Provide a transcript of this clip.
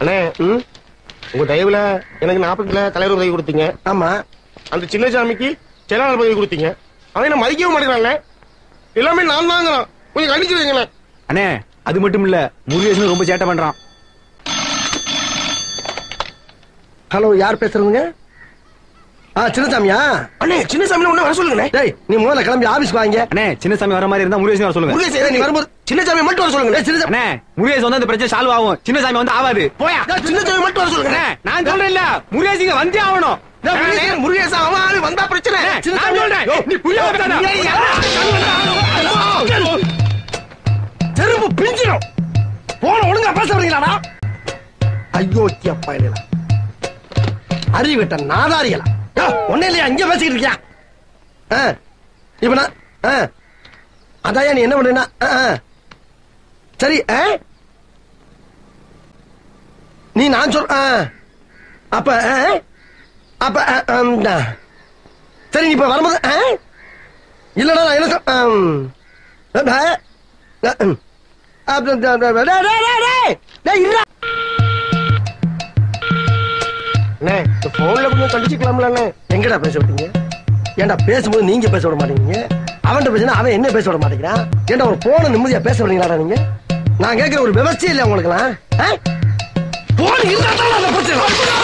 அண்ணே ம் உங்க தயவுல எனக்கு நாற்பதுல தலைவர் உதவி கொடுத்தீங்க ஆமா அந்த சின்னசாமிக்கு செயலாளர் பதவி கொடுத்தீங்க அவன் என்ன மதிக்கவே மாட்டேங்கிறான்ல எல்லாமே நான் தாங்கிறான் கொஞ்சம் கணிச்சு வைங்களேன் அண்ணே அது மட்டும் இல்ல முருகேசன் ரொம்ப சேட்டை பண்றான் ஹலோ யார் பேசுறதுங்க ஆ சின்னசாமியா அண்ணே சின்னசாமி ஒண்ணு வர சொல்லுங்கண்ணே டேய் நீ முதல்ல கிளம்பி ஆபீஸ்க்கு வாங்க அண்ணே சின்னசாமி வர மாதிரி இருந்தா முருகேசன் வர சொல்லுங்க முருகேசன் நீ வரும்போது சின்னசாமி மட்டும் வர சொல்லுங்க டேய், சின்னசாமி அண்ணே முருகேசன் வந்து அந்த பிரச்சனை சால்வ் ஆகும் சின்னசாமி வந்து ஆகாது போயா டேய், சின்னசாமி மட்டும் வர சொல்லுங்க அண்ணே நான் சொல்றேன் இல்ல முருகேசிங்க வந்தே ஆகணும் அண்ணே, முருகேசன் அவன் ஆளு வந்தா பிரச்சனை அண்ணே, நான் சொல்றேன் நீ புரிய வைக்காத. செருப்பு பிஞ்சிடும் போன ஒழுங்கா பேச வரீங்களாடா ஐயோ அப்பா இல்லையா அறிவிட்ட நாதாரிகளா ஒன்னே இல்லையா இங்க பேசிக்கிட்டு இருக்கியா ஆ, இப்ப நான் ஆ, அதாயா நீ என்ன பண்றீன்னா ஆ, ஆ. சரி ஆ? நீ நான் சொல் ஆ. அப்ப ஆ? அப்ப ஆ, ஆம், ஆ. சரி நீ இப்ப வரும்போது ஆ? இல்லடா நான் என்ன சொல் ஆம். ஆ, ஆ, ம். அப்ப, டே, டே, டே, டே, டே, டே, டேய், இருடா. அண்ணே இந்த போன்ல கொஞ்சம் கண்டிச்சுக்கலாம்ல அண்ணே எங்கடா பேச விட்டீங்க ஏன்டா பேசும்போது நீங்க பேச விட மாட்டேங்கிறீங்க அவன்கிட்ட பேசினா அவன் என்ன பேச விட மாட்டேங்கிறான் ஏன்டா ஒரு போன நிம்மதியா பேச விடுறீங்களாடா நீங்க நான் கேட்கிற ஒரு விவசாயம் இல்லையா உங்களுக்குலாம் போன் இருந்தா தான் அந்த பிரச்சனை